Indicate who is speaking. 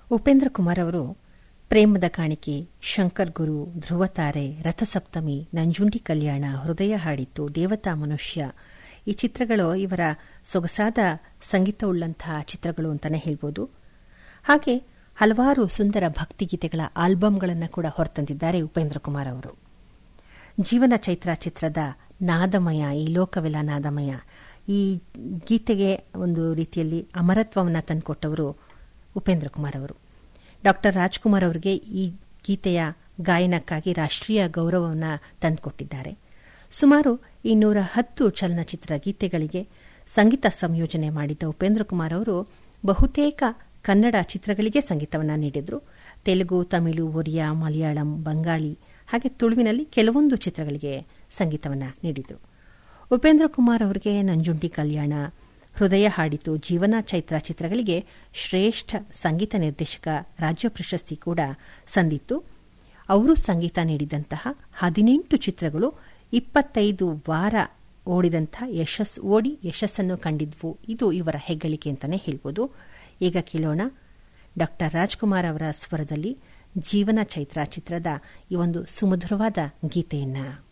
Speaker 1: ಉಪೇಂದ್ರ ಕುಮಾರ್ ಅವರು ಪ್ರೇಮದ ಕಾಣಿಕೆ ಶಂಕರ್ ಗುರು ಧ್ರುವತಾರೆ ರಥಸಪ್ತಮಿ ನಂಜುಂಡಿ ಕಲ್ಯಾಣ ಹೃದಯ ಹಾಡಿತ್ತು ದೇವತಾ ಮನುಷ್ಯ ಈ ಚಿತ್ರಗಳು ಇವರ ಸೊಗಸಾದ ಸಂಗೀತವುಳ್ಳಂತಹ ಚಿತ್ರಗಳು ಅಂತಾನೆ ಹೇಳ್ಬೋದು ಹಾಗೆ ಹಲವಾರು ಸುಂದರ ಭಕ್ತಿಗೀತೆಗಳ ಆಲ್ಬಂಗಳನ್ನು ಕೂಡ ಹೊರತಂದಿದ್ದಾರೆ ಉಪೇಂದ್ರ ಕುಮಾರ್ ಅವರು ಜೀವನ ಚೈತ್ರ ಚಿತ್ರದ ನಾದಮಯ ಈ ಲೋಕವೆಲ್ಲ ನಾದಮಯ ಈ ಗೀತೆಗೆ ಒಂದು ರೀತಿಯಲ್ಲಿ ಅಮರತ್ವವನ್ನು ತಂದುಕೊಟ್ಟವರು ಉಪೇಂದ್ರ ಕುಮಾರ್ ಅವರು ಡಾಕ್ಟರ್ ರಾಜ್ಕುಮಾರ್ ಅವರಿಗೆ ಈ ಗೀತೆಯ ಗಾಯನಕ್ಕಾಗಿ ರಾಷ್ಟ್ರೀಯ ಗೌರವವನ್ನು ತಂದುಕೊಟ್ಟಿದ್ದಾರೆ ಸುಮಾರು ಇನ್ನೂರ ಹತ್ತು ಚಲನಚಿತ್ರ ಗೀತೆಗಳಿಗೆ ಸಂಗೀತ ಸಂಯೋಜನೆ ಮಾಡಿದ್ದ ಉಪೇಂದ್ರ ಕುಮಾರ್ ಅವರು ಬಹುತೇಕ ಕನ್ನಡ ಚಿತ್ರಗಳಿಗೆ ಸಂಗೀತವನ್ನು ನೀಡಿದರು ತೆಲುಗು ತಮಿಳು ಒರಿಯಾ ಮಲಯಾಳಂ ಬಂಗಾಳಿ ಹಾಗೆ ತುಳುವಿನಲ್ಲಿ ಕೆಲವೊಂದು ಚಿತ್ರಗಳಿಗೆ ಸಂಗೀತವನ್ನು ನೀಡಿದರು ಉಪೇಂದ್ರ ಕುಮಾರ್ ಅವರಿಗೆ ನಂಜುಂಡಿ ಕಲ್ಯಾಣ ಹೃದಯ ಹಾಡಿತು ಜೀವನ ಚೈತ್ರ ಚಿತ್ರಗಳಿಗೆ ಶ್ರೇಷ್ಠ ಸಂಗೀತ ನಿರ್ದೇಶಕ ರಾಜ್ಯ ಪ್ರಶಸ್ತಿ ಕೂಡ ಸಂದಿತ್ತು ಅವರು ಸಂಗೀತ ನೀಡಿದಂತಹ ಹದಿನೆಂಟು ಚಿತ್ರಗಳು ಇಪ್ಪತ್ತೈದು ವಾರ ಓಡಿದಂಥ ಯಶಸ್ ಓಡಿ ಯಶಸ್ಸನ್ನು ಕಂಡಿದ್ವು ಇದು ಇವರ ಹೆಗ್ಗಳಿಕೆ ಅಂತಾನೆ ಹೇಳ್ಬೋದು ಈಗ ಕೇಳೋಣ ಡಾಕ್ಟರ್ ರಾಜ್ಕುಮಾರ್ ಅವರ ಸ್ವರದಲ್ಲಿ ಜೀವನ ಚೈತ್ರ ಚಿತ್ರದ ಈ ಒಂದು ಸುಮಧುರವಾದ ಗೀತೆಯನ್ನ